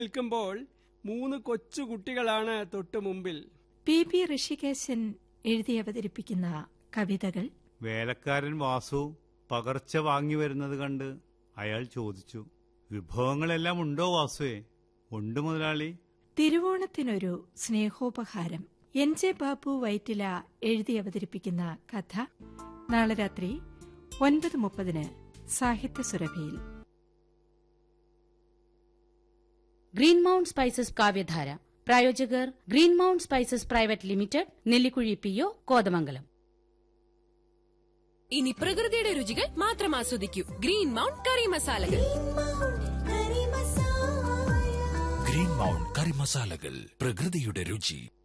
നിൽക്കുമ്പോൾ മൂന്ന് കൊച്ചു കുട്ടികളാണ് തൊട്ടു മുമ്പിൽ പി ബി ഋഷികേശൻ എഴുതി അവതരിപ്പിക്കുന്ന കവിതകൾ വേലക്കാരൻ വാസു പകർച്ച വാങ്ങി വരുന്നത് കണ്ട് അയാൾ ചോദിച്ചു വിഭവങ്ങളെല്ലാം ഉണ്ടോ വാസുവേ ഉണ്ട് മുതലാളി തിരുവോണത്തിനൊരു സ്നേഹോപഹാരം എൻ ജെ ബാബു വൈറ്റില എഴുതി അവതരിപ്പിക്കുന്ന കഥ നാളെ രാത്രി ഒൻപത് മുപ്പതിന് സാഹിത്യ സുരഭിയിൽ ഗ്രീൻ മൗണ്ട് സ്പൈസസ് കാവ്യധാര പ്രായോജകർ green mount spices private limited Nellikuzhi P O Kothamangalam ഇനി പ്രകൃതിയുടെ രുചികൾ മാത്രം ആസ്വദിക്കൂ ഗ്രീൻ മൗണ്ട് കറി മസാലകൾ ഗ്രീൻ മൗണ്ട് കറി മസാലകൾ പ്രകൃതിയുടെ രുചി